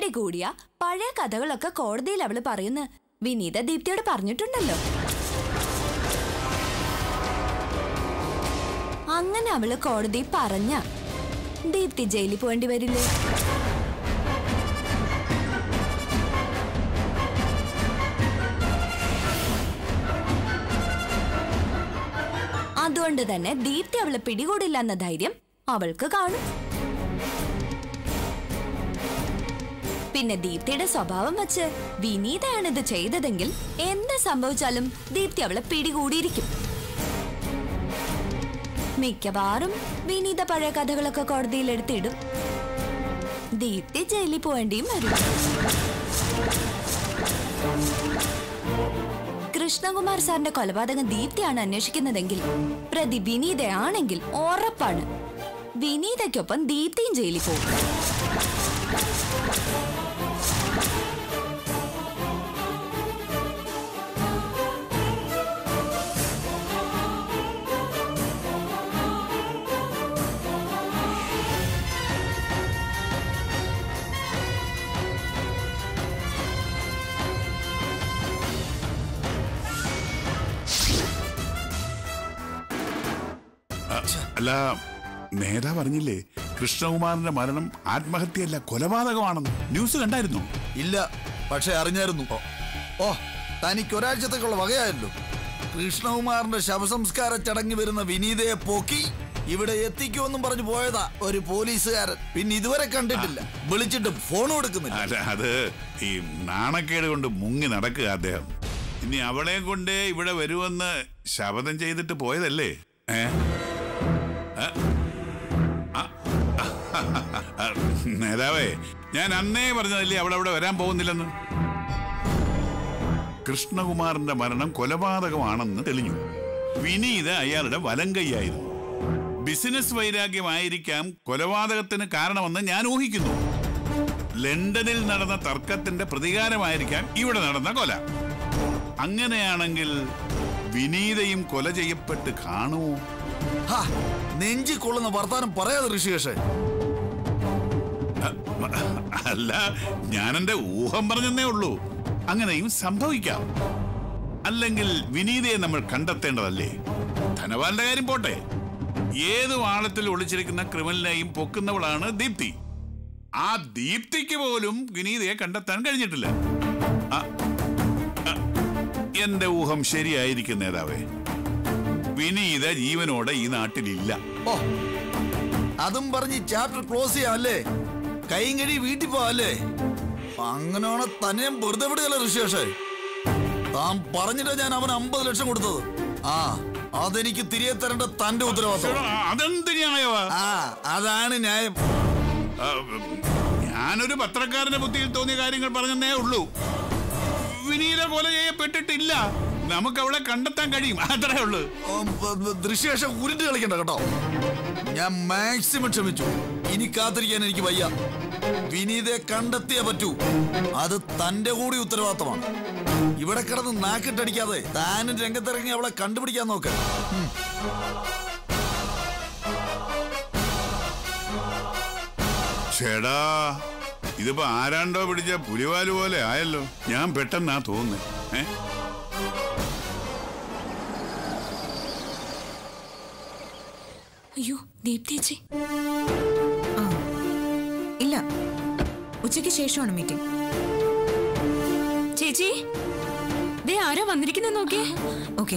കൂടിയ പഴയ കഥകളൊക്കെ കോടതിയിൽ അവള് പറയുന്നു വിനീത ദീപ്തിയോട് പറഞ്ഞിട്ടുണ്ടല്ലോ അങ്ങനെ അവള് കോടതി പറഞ്ഞ ദീപ്തി ജയിലിൽ പോകേണ്ടി വരില്ലേ അതുകൊണ്ട് തന്നെ ദീപ്തി അവളെ പിടികൂടില്ല എന്ന ധൈര്യം അവൾക്ക് കാണും പിന്നെ ദീപ്തിയുടെ സ്വഭാവം വെച്ച് വിനീതയാണ് ഇത് ചെയ്തതെങ്കിൽ എന്ത് സംഭവിച്ചാലും ദീപ്തി അവളെ പിടികൂടിയിരിക്കും മിക്കവാറും വിനീത പഴയ കഥകളൊക്കെ കോടതിയിൽ എടുത്തിടും ദീപ്തി ജയിലിൽ പോവേണ്ടിയും വരും കൃഷ്ണകുമാർ സാറിന്റെ കൊലപാതകം ദീപ്തിയാണ് അന്വേഷിക്കുന്നതെങ്കിൽ പ്രതി വിനീതയാണെങ്കിൽ ഉറപ്പാണ് വിനീതയ്ക്കൊപ്പം ദീപ്തിയും ജയിലിൽ പോകും അല്ല നേതാ പറഞ്ഞില്ലേ കൃഷ്ണകുമാറിന്റെ മരണം ആത്മഹത്യയല്ല കൊലപാതകമാണെന്ന് ന്യൂസ് കണ്ടായിരുന്നു ഇല്ല പക്ഷെ അറിഞ്ഞായിരുന്നു ഓ തനിക്ക് ഒരാഴ്ചത്തേക്കുള്ള വകയായല്ലോ കൃഷ്ണകുമാറിന്റെ ശവസംസ്കാര ചടങ്ങ് വരുന്ന വിനീതയെ പോക്കി ഇവിടെ എത്തിക്കുമെന്നും പറഞ്ഞു പോയതാ ഒരു പോലീസുകാരൻ പിന്നെ ഇതുവരെ കണ്ടിട്ടില്ല വിളിച്ചിട്ട് ഫോൺ കൊടുക്കുന്നില്ല അല്ല അത് ഈ നാണക്കേട് കൊണ്ട് മുങ്ങി നടക്കുക അദ്ദേഹം ഇനി അവളെ കൊണ്ട് ഇവിടെ വരുമെന്ന് ശപഥം ചെയ്തിട്ട് പോയതല്ലേ ഏ ആ? ആ? ആ, നേതാവേ ഞാൻ അന്നേ പറഞ്ഞതല്ലേ അവൾ അവിടെ വരാൻ പോകുന്നില്ലെന്ന് കൃഷ്ണകുമാറിന്റെ മരണം കൊലപാതകമാണെന്ന് തെളിഞ്ഞു വിനീത അയാളുടെ വലം കൈയായിരുന്നു ബിസിനസ് വൈരാഗ്യമായിരിക്കാം കൊലപാതകത്തിന് കാരണമെന്ന് ഞാൻ ഊഹിക്കുന്നു ലണ്ടനിൽ നടന്ന തർക്കത്തിന്റെ പ്രതികാരമായിരിക്കാം ഇവിടെ നടന്ന കൊല അങ്ങനെയാണെങ്കിൽ വിനീതയും കൊല ചെയ്യപ്പെട്ട് കാണുമോ ഹാ, നെഞ്ചി കൊള്ളുന്ന വർത്താനം പറയാതെ ഋഷികേഷേ അല്ല ഞാനെന്റെ ഊഹം പറഞ്ഞെന്നേ ഉള്ളൂ അങ്ങനെയും സംഭവിക്കാം അല്ലെങ്കിൽ വിനീതയെ നമ്മൾ കണ്ടെത്തേണ്ടതല്ലേ ധനവാന്റെ കാര്യം പോട്ടെ ഏത് വാളത്തിൽ ഒളിച്ചിരിക്കുന്ന ക്രിമിനലിനെയും പൊക്കുന്നവളാണ് ദീപ്തി ആ ദീപ്തിക്ക് പോലും വിനീതയെ കണ്ടെത്താൻ കഴിഞ്ഞിട്ടില്ല ആ, ആ, എന്റെ ഊഹം ശരിയായിരിക്കും നേതാവേ വിനീത ജീവനോടെ ഈ നാട്ടിലില്ല ഓ അതും പറഞ്ഞ് ചാപ്റ്റർ ക്ലോസ് ചെയ്യാമല്ലേ കൈയും കഴി വീട്ടിൽ പോവല്ലേ അങ്ങനെയാണ് തന്നെ ഞാൻ വെറുതെ വിടുകയല്ല ഋഷികേഷേ താൻ പറഞ്ഞിട്ടാ ഞാൻ അവന് അമ്പത് ലക്ഷം കൊടുത്തത് ആ അതെനിക്ക് തിരികെ തരേണ്ട തന്റെ ഉത്തരവാദിത്വം എടാ, അതെന്ത് ന്യായവാ ആ അതാണ് ന്യായം ആ, ഞാനൊരു പത്രക്കാരന്റെ ബുദ്ധിയിൽ തോന്നിയ കാര്യങ്ങൾ പറഞ്ഞതേ ഉള്ളൂ വിനീത കൊല ചെയ്യപ്പെട്ടിട്ടില്ല നമുക്ക് അവളെ കണ്ടെത്താൻ കഴിയും അത്രേ ഉള്ളൂ ഉം, ബ- ബ- ദൃശ്യശേഷം ഉരുണ്ട് കളിക്കണ്ട കേട്ടോ ഞാൻ മാക്സിമം ക്ഷമിച്ചു ഇനി കാത്തിരിക്കാൻ എനിക്ക് വയ്യ വിനീതയെ കണ്ടെത്തിയേ പറ്റൂ അത് തന്റെ കൂടി ഉത്തരവാദിത്തമാണ് ഇവിടെ കിടന്ന് നാക്കിട്ടടിക്കാതെ താനും രംഗത്തിറങ്ങി അവളെ കണ്ടുപിടിക്കാൻ നോക്ക് ഉം. ചേടാ ഇതിപ്പോ ആരാണ്ടോ പിടിച്ച പുലിവാല് പോലെ ആയല്ലോ ഞാൻ പെട്ടെന്നാ തോന്നുന്നേ ഏ അയ്യോ ദീപ്തി ചേച്ചി ആ ഇല്ല ഉച്ചയ്ക്ക് ശേഷമാണ് മീറ്റിംഗ് ചേച്ചി ദേ ആരാ വന്നിരിക്കുന്നത് നോക്കിയേ ഓക്കെ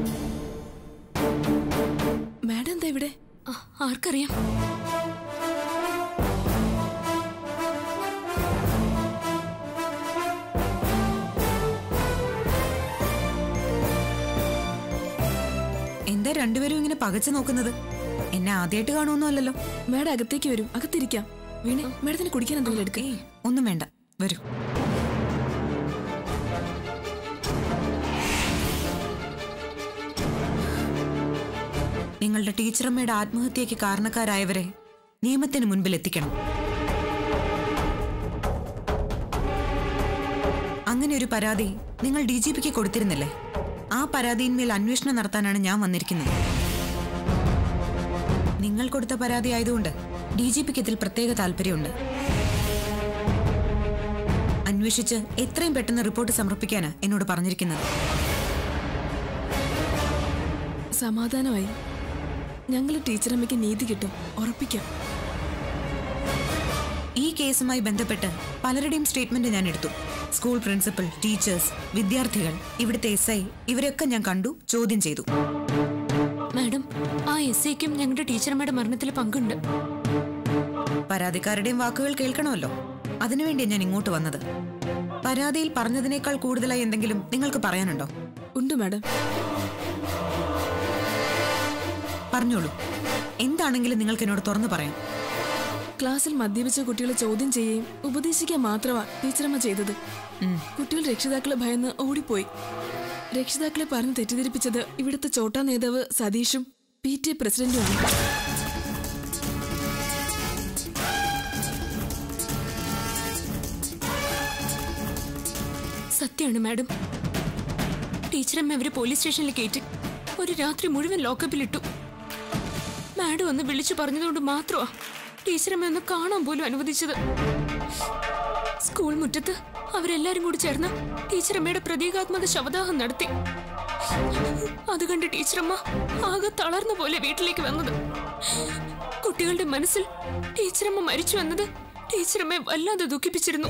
മാഡം എന്താ ഇവിടെ ആർക്കറിയാം എന്താ രണ്ടുപേരും ഇങ്ങനെ പകച്ചു നോക്കുന്നത് എന്നെ ആദ്യമായിട്ട് കാണുമൊന്നും അല്ലല്ലോ മാഡം അകത്തേക്ക് വരും അകത്തിരിക്കാം വീണേ മാഡത്തിന് കുടിക്കാൻ എന്തെങ്കിലും എടുക്കേ ഏയ് ഒന്നും വേണ്ട വരൂ നിങ്ങളുടെ ടീച്ചറമ്മയുടെ ആത്മഹത്യയ്ക്ക് കാരണക്കാരായവരെ നിയമത്തിന് മുൻപിൽ എത്തിക്കണം അങ്ങനെ ഒരു പരാതി നിങ്ങൾ ഡി ജി പിക്ക് കൊടുത്തിരുന്നില്ലേ ആ പരാതിയിന്മേൽ അന്വേഷണം നടത്താനാണ് ഞാൻ വന്നിരിക്കുന്നത് നിങ്ങൾ കൊടുത്ത പരാതി ആയതുകൊണ്ട് ഡി ജി പിക്ക് ഇതിൽ പ്രത്യേക താല്പര്യമുണ്ട് അന്വേഷിച്ച് എത്രയും പെട്ടെന്ന് റിപ്പോർട്ട് സമർപ്പിക്കാനാ എന്നോട് പറഞ്ഞിരിക്കുന്നത് സമാധാനമായി ഞങ്ങൾ ടീച്ചറമ്മയ്ക്ക് നീതി കിട്ടും ഉറപ്പിക്കാം ഈ കേസുമായി ബന്ധപ്പെട്ട് പലരുടെയും സ്റ്റേറ്റ്മെന്റ് ഞാൻ എടുത്തു സ്കൂൾ പ്രിൻസിപ്പൽ ടീച്ചേഴ്സ് വിദ്യാർത്ഥികൾ ഇവിടുത്തെ എസ് ഐ ഇവരൊക്കെ ഞാൻ കണ്ടു ചോദ്യം ചെയ്തു മാഡം ആ എസ് ഐക്കും ഞങ്ങളുടെ ടീച്ചറമ്മയുടെ മരണത്തിൽ പങ്കുണ്ട് പരാതിക്കാരുടെയും വാക്കുകൾ കേൾക്കണമല്ലോ അതിനുവേണ്ടിയാണ് ഞാൻ ഇങ്ങോട്ട് വന്നത് പരാതിയിൽ പറഞ്ഞതിനേക്കാൾ കൂടുതലായി എന്തെങ്കിലും നിങ്ങൾക്ക് പറയാനുണ്ടോ ഉണ്ട് മാഡം പറഞ്ഞോളൂ എന്താണെങ്കിലും നിങ്ങൾക്ക് എന്നോട് തുറന്നു പറയാം ക്ലാസ്സിൽ മദ്യപിച്ച കുട്ടികളെ ചോദ്യം ചെയ്യുകയും ഉപദേശിക്കുക മാത്രമാ ടീച്ചറമ്മ ചെയ്തത് കുട്ടികൾ രക്ഷിതാക്കളെ ഭയന്ന് ഓടിപ്പോയി രക്ഷിതാക്കളെ പറഞ്ഞ് തെറ്റിദ്ധരിപ്പിച്ചത് ഇവിടുത്തെ ചോട്ടാ നേതാവ് സതീഷും പി ടി എ പ്രസിഡന്റുമാണ് സത്യമാണ് മാഡം ടീച്ചറമ്മ അവരെ പോലീസ് സ്റ്റേഷനിൽ കയറ്റി ഒരു രാത്രി മുഴുവൻ ലോക്കപ്പിലിട്ടു മാഡം ഒന്ന് വിളിച്ചു പറഞ്ഞതുകൊണ്ട് മാത്രമാ ടീച്ചറമ്മ ഒന്ന് കാണാൻ പോലും അനുവദിച്ചത് സ്കൂൾ മുറ്റത്ത് അവരെല്ലാരും കൂടി ചേർന്ന് ടീച്ചറമ്മയുടെ പ്രതീകാത്മക ശവദാഹം നടത്തി അത് കണ്ട് ടീച്ചറമ്മ ആകെ തളർന്ന പോലെ വീട്ടിലേക്ക് വന്നത് കുട്ടികളുടെ മനസ്സിൽ ടീച്ചറമ്മ മരിച്ചു എന്നത് ടീച്ചറമ്മയെ വല്ലാതെ ദുഃഖിപ്പിച്ചിരുന്നു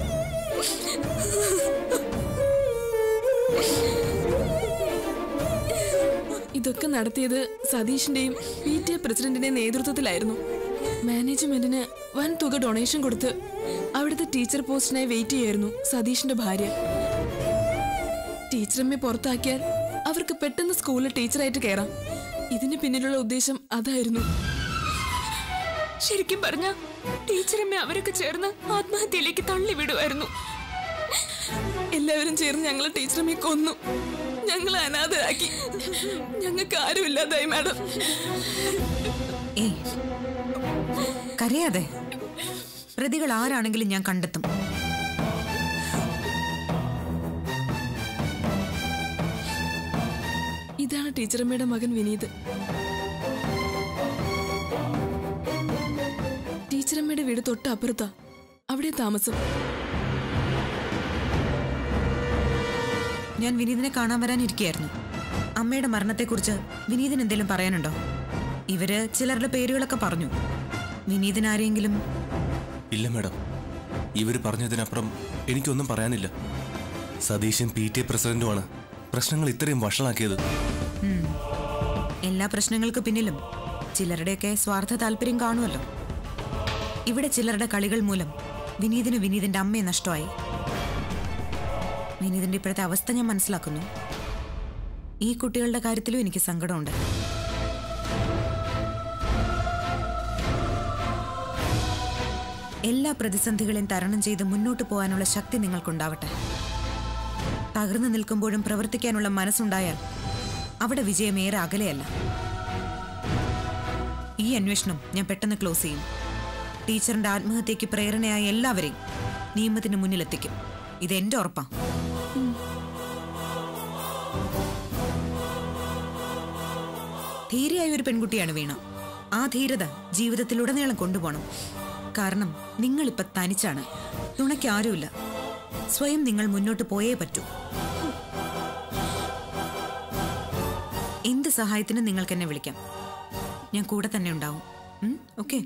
ഇതൊക്കെ നടത്തിയത് സതീഷിന്റെയും പി ടി എ പ്രസിഡന്റിന്റെയും നേതൃത്വത്തിലായിരുന്നു മാനേജ്മെന്റിന് വൻ തുക ഡൊണേഷൻ കൊടുത്ത് അവിടുത്തെ ടീച്ചർ പോസ്റ്റിനായി വെയിറ്റ് ചെയ്യായിരുന്നു സതീഷിന്റെ ഭാര്യ ടീച്ചറമ്മയെ പുറത്താക്കിയാൽ അവർക്ക് പെട്ടെന്ന് സ്കൂളിൽ ടീച്ചറായിട്ട് കയറാം ഇതിന് പിന്നിലുള്ള ഉദ്ദേശം അതായിരുന്നു ശരിക്കും പറഞ്ഞ ടീച്ചറമ്മ അവരൊക്കെ ചേർന്ന് ആത്മഹത്യയിലേക്ക് തള്ളിവിടുമായിരുന്നു എല്ലാവരും ചേർന്ന് ഞങ്ങളെ ടീച്ചറമ്മയെ കൊന്നു ഞങ്ങളെ അനാഥരാക്കി ഞങ്ങൾക്ക് ആരുമില്ലാതായി മാഡം ഏയ് കരയാതെ പ്രതികൾ ആരാണെങ്കിലും ഞാൻ കണ്ടെത്തും ഇതാണ് ടീച്ചറമ്മയുടെ മകൻ വിനീത് ടീച്ചറമ്മയുടെ വീട് തൊട്ട് അപ്പുറത്താ അവിടെ താമസം ഞാൻ വിനീതിനെ കാണാൻ വരാനിരിക്കുകയായിരുന്നു അമ്മയുടെ മരണത്തെക്കുറിച്ച് വിനീതിന് എന്തെങ്കിലും പറയാനുണ്ടോ ഇവര് ചിലരുടെ പേരുകളൊക്കെ പറഞ്ഞു വിനീതിന് ആരെങ്കിലും ഇല്ല മാഡം ഇവർ പറഞ്ഞതിനപ്പുറം എനിക്കൊന്നും പറയാനില്ല സതീശൻ പി ടി എ പ്രസിഡന്റുമാണ് പ്രശ്നങ്ങൾ ഇത്രയും വഷളാക്കിയത് എല്ലാ പ്രശ്നങ്ങൾക്ക് പിന്നിലും ചിലരുടെയൊക്കെ സ്വാർത്ഥ താല്പര്യം കാണുമല്ലോ ഇവിടെ ചിലരുടെ കളികൾ മൂലം വിനീതിന് വിനീതിന്റെ അമ്മയെ നഷ്ടമായി വിനീതിന്റെ ഇപ്പോഴത്തെ അവസ്ഥ ഞാൻ മനസ്സിലാക്കുന്നു ഈ കുട്ടികളുടെ കാര്യത്തിലും എനിക്ക് സങ്കടമുണ്ട് എല്ലാ പ്രതിസന്ധികളെയും തരണം ചെയ്ത് മുന്നോട്ട് പോകാനുള്ള ശക്തി നിങ്ങൾക്കുണ്ടാവട്ടെ തകർന്നു നിൽക്കുമ്പോഴും പ്രവർത്തിക്കാനുള്ള മനസ്സുണ്ടായാൽ അവിടെ വിജയം ഏറെ അകലെയല്ല ഈ അന്വേഷണം ഞാൻ പെട്ടെന്ന് ക്ലോസ് ചെയ്യും ടീച്ചറിന്റെ ആത്മഹത്യക്ക് പ്രേരണയായ എല്ലാവരെയും നിയമത്തിന് മുന്നിലെത്തിക്കും ഇത് എന്റെ ഉറപ്പാ ധീരയായ ഒരു പെൺകുട്ടിയാണ് വീണ ആ ധീരത ജീവിതത്തിലുടനീളം കൊണ്ടുപോകണം കാരണം നിങ്ങളിപ്പോ തനിച്ചാണ് തുണയ്ക്ക് ആരുമില്ല സ്വയം നിങ്ങൾ മുന്നോട്ട് പോയേ പറ്റൂ എന്ത് സഹായത്തിനും നിങ്ങൾക്ക് എന്നെ വിളിക്കാം ഞാൻ കൂടെ തന്നെ ഉണ്ടാവും ഓക്കെ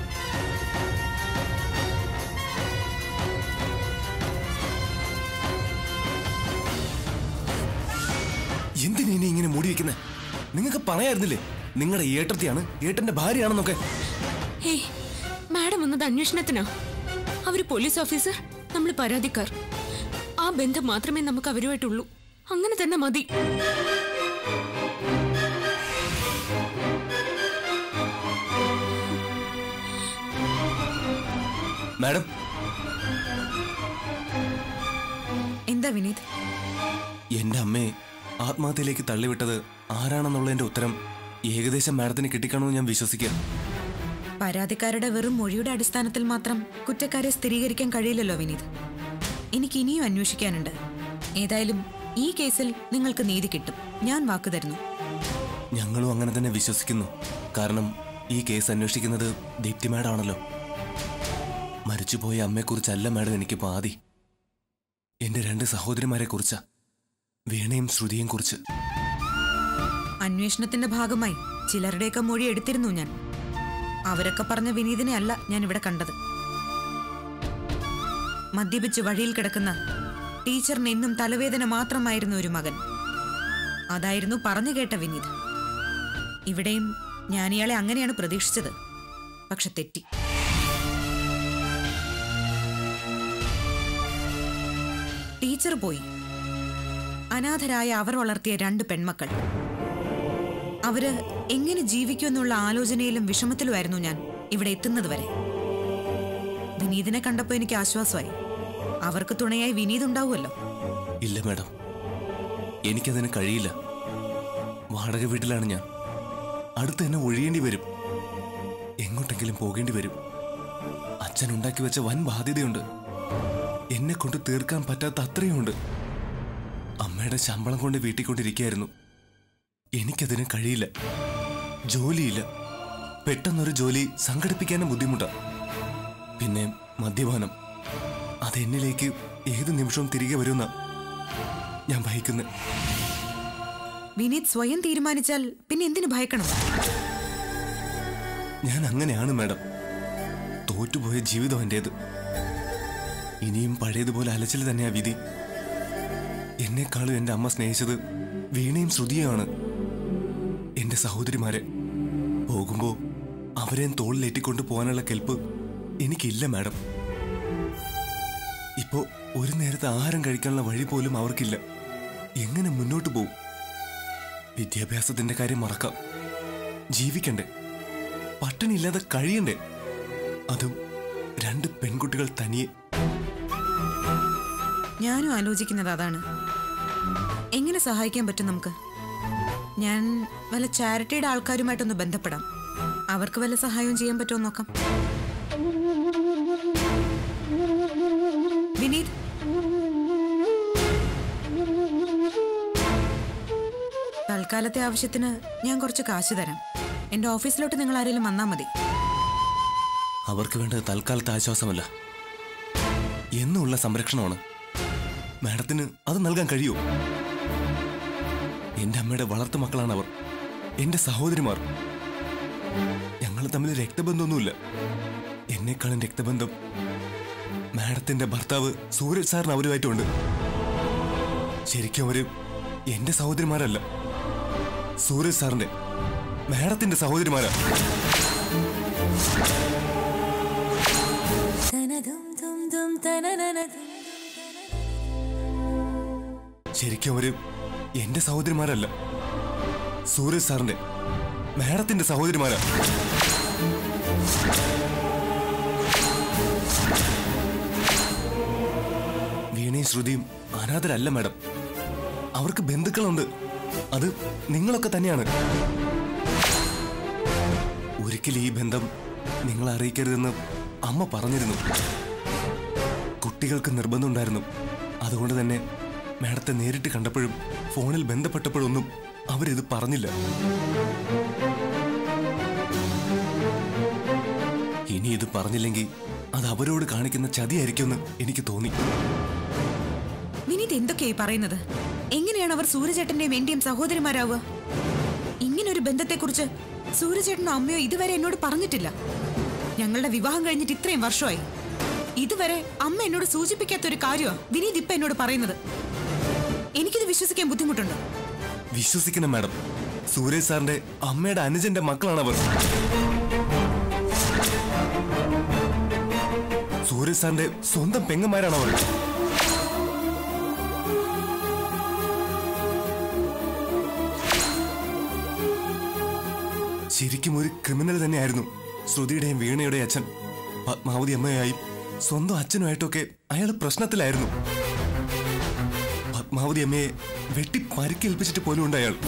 എന്തിനാ ഇനി ഇങ്ങനെ മൂടി വെക്കുന്നത് നിങ്ങൾക്ക് പറയായിരുന്നില്ലേ നിങ്ങളുടെ ഏട്ടത്തിയാണ് ഏട്ടന്റെ ഭാര്യയാണെന്നൊക്കെ ഏയ് മാഡം വന്നത് അന്വേഷണത്തിനാ അവര് പോലീസ് ഓഫീസർ നമ്മൾ പരാതിക്കാർ ആ ബന്ധം മാത്രമേ നമുക്ക് അവരുമായിട്ടുള്ളൂ അങ്ങനെ തന്നെ മതി മാഡം എന്താ വിനീത് എന്റെ അമ്മയെ ആത്മഹത്യയിലേക്ക് തള്ളിവിട്ടത് ആരാണെന്നുള്ളതിന്റെ ഉത്തരം ഏകദേശം മാഡത്തിന് കിട്ടിക്കാണെന്ന് ഞാൻ വിശ്വസിക്കുക പരാതിക്കാരുടെ വെറും മൊഴിയുടെ അടിസ്ഥാനത്തിൽ മാത്രം കുറ്റക്കാരെ സ്ഥിരീകരിക്കാൻ കഴിയില്ലല്ലോ വിനീത് എനിക്ക് ഇനിയും അന്വേഷിക്കാനുണ്ട് ഏതായാലും ഈ കേസിൽ നിങ്ങൾക്ക് നീതി കിട്ടും ഞാൻ വാക്ക് തരുന്നു ഞങ്ങളും അങ്ങനെ തന്നെ വിശ്വസിക്കുന്നു കാരണം ഈ കേസ് അന്വേഷിക്കുന്നത് ദീപ്തി മാഡാണല്ലോ മരിച്ചുപോയ അമ്മയെക്കുറിച്ചല്ല മാഡം എനിക്കിപ്പോൾ ആദി എന്റെ രണ്ട് സഹോദരിമാരെ കുറിച്ചാ വീണയും ശ്രുതിയും കുറിച്ച് അന്വേഷണത്തിന്റെ ഭാഗമായി ചിലരുടെയൊക്കെ മൊഴി എടുത്തിരുന്നു ഞാൻ അവരൊക്കെ പറഞ്ഞ വിനീതിനെ അല്ല ഞാൻ ഇവിടെ കണ്ടത് മദ്യപിച്ച് വഴിയിൽ കിടക്കുന്ന ടീച്ചറിന് എന്നും തലവേദന മാത്രമായിരുന്ന ഒരു മകൻ അതായിരുന്നു പറഞ്ഞു കേട്ട വിനീത് ഇവിടെയും ഞാൻ ഇയാളെ അങ്ങനെയാണ് പ്രതീക്ഷിച്ചത് പക്ഷെ തെറ്റി ടീച്ചർ പോയി അനാഥരായ അവർ വളർത്തിയ രണ്ട് പെൺമക്കൾ അവര് എങ്ങനെ ജീവിക്കുമെന്നുള്ള ആലോചനയിലും വിഷമത്തിലുമായിരുന്നു ഞാൻ ഇവിടെ എത്തുന്നത് വരെ വിനീതിനെ കണ്ടപ്പോൾ എനിക്ക് ആശ്വാസമായി അവർക്ക് തുണയായി വിനീത് ഉണ്ടാവുമല്ലോ ഇല്ല മാഡം എനിക്കതിന് കഴിയില്ല വാടക വീട്ടിലാണ് ഞാൻ അടുത്ത് തന്നെ ഒഴിയേണ്ടി വരും എങ്ങോട്ടെങ്കിലും പോകേണ്ടി വരും അച്ഛൻ ഉണ്ടാക്കി വെച്ച വൻ ബാധ്യതയുണ്ട് എന്നെ കൊണ്ട് തീർക്കാൻ പറ്റാത്ത അത്രയുമുണ്ട് അമ്മയുടെ ശമ്പളം കൊണ്ട് വീട്ടിൽ കൊണ്ടിരിക്കുകയായിരുന്നു എനിക്കതിന് കഴിയില്ല ജോലിയില്ല പെട്ടെന്നൊരു ജോലി സംഘടിപ്പിക്കാനും ബുദ്ധിമുട്ടാ പിന്നെ മദ്യപാനം അതെന്നിലേക്ക് ഏത് നിമിഷവും തിരികെ വരുന്ന ഞാൻ ഭയക്കുന്നത് വിനീത് സ്വയം തീരുമാനിച്ചാൽ പിന്നെ എന്തിനു ഭയക്കണം ഞാൻ അങ്ങനെയാണ് മാഡം തോറ്റുപോയ ജീവിതം എന്റേത് ഇനിയും പഴയതുപോലെ അലച്ചിൽ തന്നെയാ വിധി എന്നെക്കാളും എൻ്റെ അമ്മ സ്നേഹിച്ചത് വീണയും ശ്രുതിയാണ് എൻ്റെ സഹോദരിമാരെ പോകുമ്പോ അവരെയും തോളിലേറ്റിക്കൊണ്ട് പോകാനുള്ള കെൽപ്പ് എനിക്കില്ല മാഡം ഇപ്പോ ഒരു നേരത്തെ ആഹാരം കഴിക്കാനുള്ള വഴി പോലും അവർക്കില്ല എങ്ങനെ മുന്നോട്ട് പോകും വിദ്യാഭ്യാസത്തിന്റെ കാര്യം മറക്കാം ജീവിക്കണ്ടേ പട്ടിണിയില്ലാതെ കഴിയണ്ടേ അതും രണ്ട് പെൺകുട്ടികൾ തനിയെ ഞാനും ആലോചിക്കുന്നത് അതാണ് എങ്ങനെ സഹായിക്കാൻ പറ്റും നമുക്ക് ഞാൻ വല്ല ചാരിറ്റിയുടെ ആൾക്കാരുമായിട്ടൊന്ന് ബന്ധപ്പെടാം അവർക്ക് വല്ല സഹായവും ചെയ്യാൻ പറ്റുമോ എന്ന് നോക്കാം വിനീത് തൽക്കാലത്തെ ആവശ്യത്തിന് ഞാൻ കുറച്ച് കാശ് തരാം എന്റെ ഓഫീസിലോട്ട് നിങ്ങൾ ആരെങ്കിലും വന്നാൽ മതി അവർക്ക് വേണ്ടത് തൽക്കാലത്തെ ആശ്വാസമല്ല എന്നുള്ള സംരക്ഷണമാണ് മാഡത്തിന് അത് നൽകാൻ കഴിയുമോ എന്റെ അമ്മയുടെ വളർത്തു മക്കളാണ് അവർ എന്റെ സഹോദരിമാർ ഞങ്ങൾ തമ്മിൽ രക്തബന്ധമൊന്നുമില്ല എന്നെക്കാളും രക്തബന്ധം മാഡത്തിന്റെ ഭർത്താവ് സൂരജ് സാറിന് അവരുമായിട്ടുണ്ട് ശരിക്കും അവര് എന്റെ സഹോദരിമാരല്ല സൂരജ് സാറിന്റെ മാഡത്തിന്റെ സഹോദരിമാരാ ശരിക്കും അവര് എന്റെ സഹോദരിമാരല്ല സൂരജ് സാറിന്റെ മാഡത്തിന്റെ സഹോദരിമാരാ വീണയും ശ്രുതിയും അനാഥരല്ല മാഡം അവർക്ക് ബന്ധുക്കളുണ്ട് അത് നിങ്ങളൊക്കെ തന്നെയാണ് ഒരിക്കലും ഈ ബന്ധം നിങ്ങളെ അറിയിക്കരുതെന്ന് അമ്മ പറഞ്ഞിരുന്നു കുട്ടികൾക്ക് നിർബന്ധമുണ്ടായിരുന്നു അതുകൊണ്ട് തന്നെ മാഡത്തെ നേരിട്ട് കണ്ടപ്പോഴും ഫോണിൽ ബന്ധപ്പെട്ടപ്പോഴൊന്നും അവരിത് പറഞ്ഞില്ല ഇനി ഇത് പറഞ്ഞില്ലെങ്കിൽ അത് അവരോട് കാണിക്കുന്ന ചതിയായിരിക്കുമെന്ന് എനിക്ക് തോന്നി വിനീത് എന്തൊക്കെയായി പറയുന്നത് എങ്ങനെയാണ് അവർ സൂര്യചേട്ടന്റെയും എന്റെയും സഹോദരിമാരാവുക ഇങ്ങനൊരു ബന്ധത്തെക്കുറിച്ച് സൂര്യചേട്ടനോ അമ്മയോ ഇതുവരെ എന്നോട് പറഞ്ഞിട്ടില്ല ഞങ്ങളുടെ വിവാഹം കഴിഞ്ഞിട്ട് ഇത്രയും വർഷമായി ഇതുവരെ അമ്മ എന്നോട് സൂചിപ്പിക്കാത്ത ഒരു കാര്യമാണ് വിനീത് ഇപ്പൊ എന്നോട് പറയുന്നത് എനിക്കിത് വിശ്വസിക്കാൻ ബുദ്ധിമുട്ടുണ്ട് വിശ്വസിക്കണം മാഡം സൂരജ് സാറിന്റെ അമ്മയുടെ അനുജന്റെ മക്കളാണ് അവർ സൂരജ് സാറിന്റെ സ്വന്തം പെങ്ങന്മാരാണ് അവർ ശരിക്കും ഒരു ക്രിമിനൽ തന്നെയായിരുന്നു ശ്രുതിയുടെയും വീണയുടെയും അച്ഛൻ പത്മാവതി അമ്മയായും സ്വന്തം അച്ഛനുമായിട്ടൊക്കെ അയാൾ പ്രശ്നത്തിലായിരുന്നു പത്മാവതി അമ്മയെ വെട്ടി പരിക്കേൽപ്പിച്ചിട്ട് പോലും ഉണ്ട് അയാൾ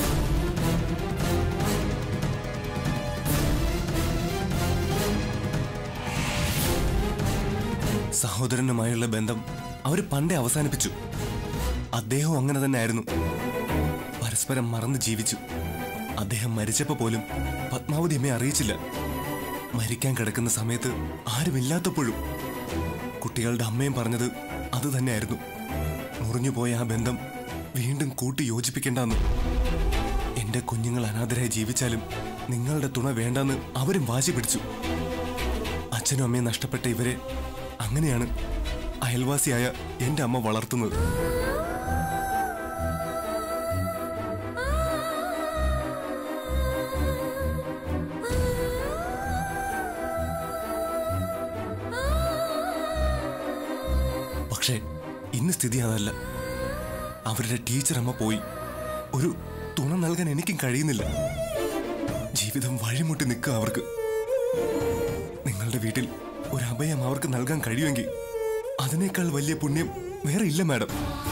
സഹോദരനുമായുള്ള ബന്ധം അവർ പണ്ടേ അവസാനിപ്പിച്ചു അദ്ദേഹവും അങ്ങനെ തന്നെ ആയിരുന്നു പരസ്പരം മറന്ന് ജീവിച്ചു അദ്ദേഹം മരിച്ചപ്പോ പോലും പത്മാവതി അമ്മയെ അറിയിച്ചില്ല മരിക്കാൻ കിടക്കുന്ന സമയത്ത് ആരുമില്ലാത്തപ്പോഴും കുട്ടികളുടെ അമ്മയും പറഞ്ഞത് അത് തന്നെയായിരുന്നു മുറിഞ്ഞുപോയ ആ ബന്ധം വീണ്ടും കൂട്ടി യോജിപ്പിക്കേണ്ടെന്ന് എന്റെ കുഞ്ഞുങ്ങൾ അനാഥരായി ജീവിച്ചാലും നിങ്ങളുടെ തുണ വേണ്ടെന്ന് അവരും വാശി പിടിച്ചു അച്ഛനും അമ്മയും നഷ്ടപ്പെട്ട ഇവരെ അങ്ങനെയാണ് അയൽവാസിയായ എന്റെ അമ്മ വളർത്തുന്നത് പക്ഷേ ഇന്ന് സ്ഥിതി അതല്ല അവരുടെ ടീച്ചർ അമ്മ പോയി ഒരു തുണ നൽകാൻ എനിക്കും കഴിയുന്നില്ല ജീവിതം വഴിമുട്ടി നിൽക്കുക അവർക്ക് നിങ്ങളുടെ വീട്ടിൽ ഒരു അഭയം അവർക്ക് നൽകാൻ കഴിയുമെങ്കിൽ അതിനേക്കാൾ വലിയ പുണ്യം വേറെ ഇല്ല മാഡം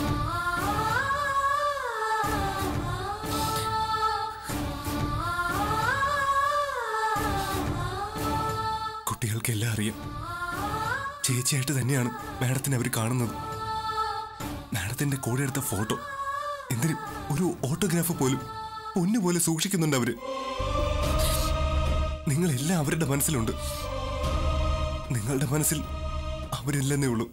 കുട്ടികൾക്കെല്ലാം അറിയാം ചേച്ചിയായിട്ട് തന്നെയാണ് മാഡത്തിനെ അവർ കാണുന്നത് മാഡത്തിന്റെ കൂടെ എടുത്ത ഫോട്ടോ എന്തിനും ഒരു ഓട്ടോഗ്രാഫ് പോലും പൊന്നുപോലെ സൂക്ഷിക്കുന്നുണ്ട് അവര് നിങ്ങളെല്ലാം അവരുടെ മനസ്സിലുണ്ട് നിങ്ങളുടെ മനസ്സിൽ അവരില്ലെന്നേ ഉള്ളൂ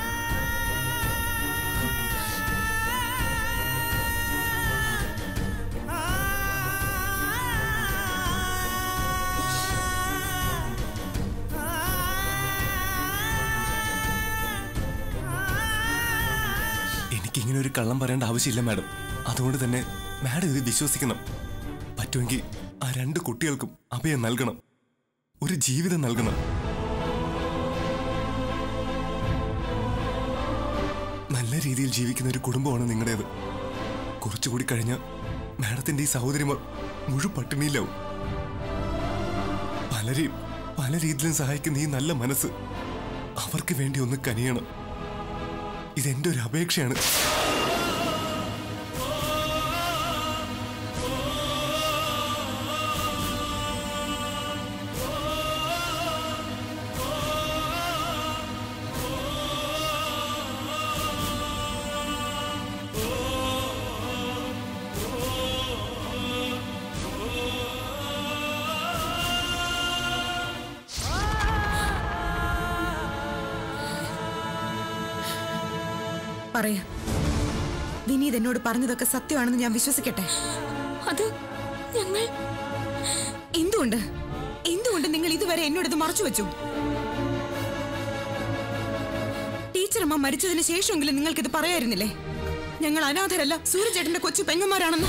എനിക്കിങ്ങനെ ഒരു കള്ളം പറയേണ്ട ആവശ്യമില്ല മാഡം അതുകൊണ്ട് തന്നെ മാഡം ഇത് വിശ്വസിക്കണം പറ്റുമെങ്കിൽ ആ രണ്ട് കുട്ടികൾക്കും അഭയം നൽകണം ഒരു ജീവിതം നൽകണം നല്ല രീതിയിൽ ജീവിക്കുന്ന ഒരു കുടുംബമാണ് നിങ്ങളുടേത് കുറച്ചുകൂടി കഴിഞ്ഞ മാഡത്തിന്റെ ഈ സഹോദരിമാർ മുഴു പട്ടിണിയിലാവും പലരെയും പല രീതിയിലും സഹായിക്കുന്ന ഈ നല്ല മനസ്സ് അവർക്ക് വേണ്ടി ഒന്ന് കനിയണം ഇതെന്റെ ഒരു അപേക്ഷയാണ് പറയാ വിനീത് എന്നോട് പറഞ്ഞതൊക്കെ സത്യമാണെന്ന് ഞാൻ വിശ്വസിക്കട്ടെ അത് ഞങ്ങൾ എന്തുകൊണ്ട് എന്തുകൊണ്ട് നിങ്ങൾ ഇതുവരെ എന്നോട് ഇത് മറച്ചു വെച്ചു ടീച്ചറമ്മ മരിച്ചതിന് ശേഷമെങ്കിലും നിങ്ങൾക്കിത് പറയായിരുന്നില്ലേ ഞങ്ങൾ അനാഥരല്ല സൂര്യചേട്ടന്റെ കൊച്ചു പെങ്ങന്മാരാണെന്ന്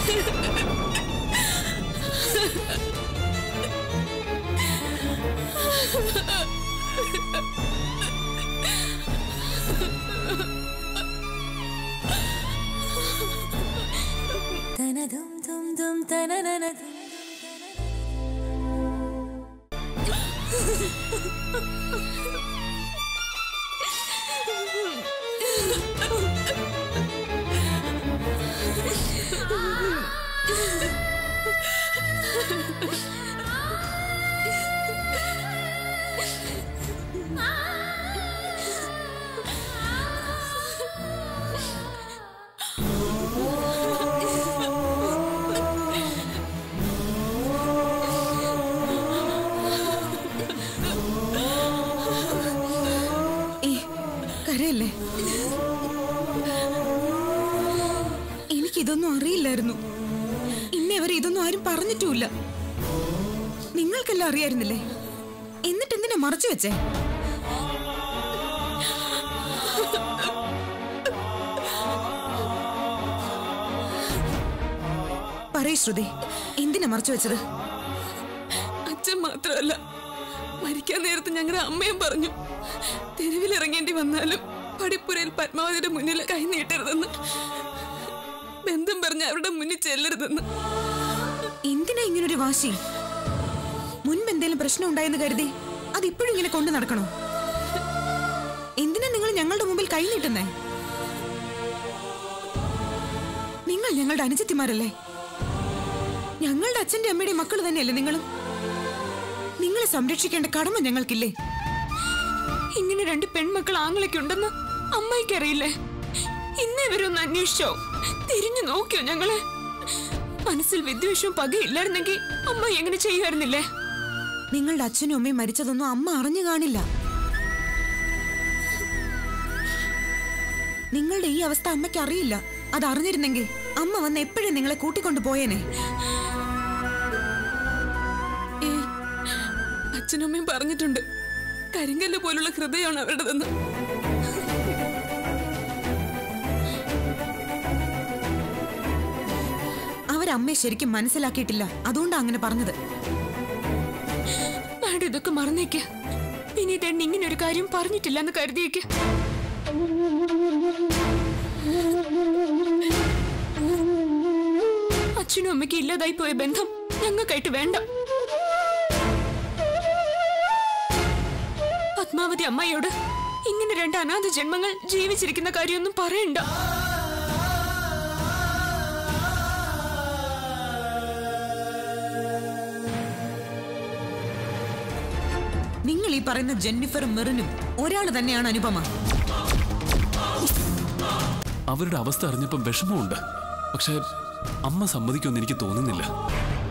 ഏ കരയല്ലേ എനിക്കിതൊന്നും അറിയില്ലായിരുന്നു ഇന്നേ വരെ ഇതൊന്നും ആരും പറഞ്ഞിട്ടുമില്ല നിങ്ങൾക്കെല്ലാം അറിയായിരുന്നില്ലേ എന്നിട്ട് എന്തിനാ മറച്ചു വെച്ചേ പറയ് ശ്രുതി എന്തിനാ മറച്ചു വെച്ചത് അച്ഛൻ മാത്രമല്ല മരിക്കാൻ നേരത്ത് ഞങ്ങളുടെ അമ്മയും പറഞ്ഞു തെരുവിലിറങ്ങേണ്ടി വന്നാലും പടിപ്പുരയിൽ പത്മാവതിയുടെ മുന്നിൽ കൈ നീട്ടരുതെന്ന് ബന്ധം പറഞ്ഞ് അവരുടെ മുന്നിൽ ചെല്ലരുതെന്ന് എന്തിനാ ഇങ്ങനൊരു വാശി മുൻപ് എന്തെങ്കിലും പ്രശ്നം ഉണ്ടായെന്ന് കരുതി അതിപ്പോഴും ഇങ്ങനെ കൊണ്ടു നടക്കണോ എന്തിനാ നിങ്ങൾ ഞങ്ങളുടെ മുമ്പിൽ കൈ നീട്ടുന്നേ നിങ്ങൾ ഞങ്ങളുടെ അനുജത്തിമാരല്ലേ ഞങ്ങളുടെ അച്ഛന്റെ അമ്മയുടെ മക്കൾ തന്നെയല്ലേ നിങ്ങളും നിങ്ങളെ സംരക്ഷിക്കേണ്ട കടമ ഞങ്ങൾക്കില്ലേ ഇങ്ങനെ രണ്ട് പെൺമക്കൾ ആങ്ങളൊക്കെ ഉണ്ടെന്ന് അമ്മയ്ക്ക് അറിയില്ലേ ഇന്നേ വരെ ഒന്ന് അന്വേഷിച്ചോ തിരിഞ്ഞു നോക്കിയോ ഞങ്ങളെ മനസ്സിൽ വിദ്വേഷവും പകയില്ലായിരുന്നെങ്കിൽ അമ്മ എങ്ങനെ ചെയ്യുമായിരുന്നില്ലേ നിങ്ങളുടെ അച്ഛനും അമ്മയും മരിച്ചതൊന്നും അമ്മ അറിഞ്ഞു കാണില്ല നിങ്ങളുടെ ഈ അവസ്ഥ അമ്മയ്ക്ക് അറിയില്ല അത് അറിഞ്ഞിരുന്നെങ്കിൽ അമ്മ വന്ന് എപ്പോഴും നിങ്ങളെ കൂട്ടിക്കൊണ്ടു പോയേനെ ഏയ് അച്ഛനും അമ്മയും പറഞ്ഞിട്ടുണ്ട് കരിങ്കല്ല് പോലുള്ള ഹൃദയമാണ് അവരുടേതെന്ന് അവരമ്മയെ ശരിക്കും മനസ്സിലാക്കിയിട്ടില്ല അതുകൊണ്ടാ അങ്ങനെ പറഞ്ഞത് മാഡം ഇതൊക്കെ മറന്നേക്ക് വിനീത് എണ്ണ ഇങ്ങനെ ഒരു കാര്യം പറഞ്ഞിട്ടില്ല എന്ന് കരുതിയേക്ക് അച്ഛനും അമ്മയ്ക്ക് ഇല്ലാതായി പോയ ബന്ധം ഞങ്ങൾക്കായിട്ട് വേണ്ട പത്മാവതി അമ്മയോട് ഇങ്ങനെ രണ്ട് അനാഥ ജന്മങ്ങൾ ജീവിച്ചിരിക്കുന്ന കാര്യമൊന്നും പറയണ്ട നിങ്ങൾ ഈ പറയുന്ന ജെന്നിഫറും മെറിനും ഒരാൾ തന്നെയാണ് അനുപമ അവരുടെ അവസ്ഥ അറിഞ്ഞപ്പം വിഷമമുണ്ട് പക്ഷെ അമ്മ സമ്മതിക്കുമെന്ന് എനിക്ക് തോന്നുന്നില്ല